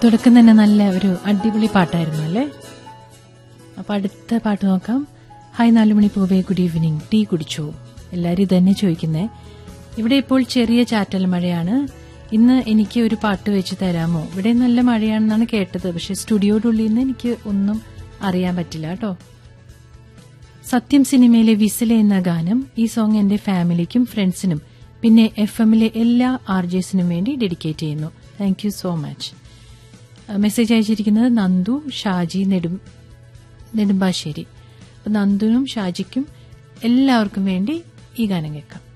തുടക്കം തന്നെ നല്ല ഒരു അടിപൊളി പാട്ടായിരുന്നു അല്ലേ അപ്പൊ അടുത്ത പാട്ട് നോക്കാം ഹായ് നാലുമണി പൂവേ ഗുഡ് ഈവനിങ് ടീ കുടിച്ചോ എല്ലാരും ഇതന്നെ ചോദിക്കുന്നേ ഇവിടെ ഇപ്പോൾ ചെറിയ ചാറ്റൽ മഴയാണ് ഇന്ന് എനിക്ക് ഒരു പാട്ട് വെച്ച് തരാമോ ഇവിടെ നല്ല മഴയാണെന്നാണ് കേട്ടത് പക്ഷെ സ്റ്റുഡിയോയുടെ ഉള്ളിൽ നിന്ന് എനിക്ക് ഒന്നും അറിയാൻ പറ്റില്ല കേട്ടോ സത്യം സിനിമയിലെ വിസില എന്ന ഗാനം ഈ സോങ് എന്റെ ഫാമിലിക്കും ഫ്രണ്ട്സിനും പിന്നെ എഫ് എമ്മിലെ എല്ലാ ആർ ജെസിനും വേണ്ടി ഡെഡിക്കേറ്റ് ചെയ്യുന്നു thank you so much message അയച്ചിരിക്കുന്നത് നന്ദു ഷാജി നെടും നെടുമ്പാശ്ശേരി അപ്പൊ നന്ദുനും ഷാജിക്കും എല്ലാവർക്കും വേണ്ടി ഈ ഗാനം കേൾക്കാം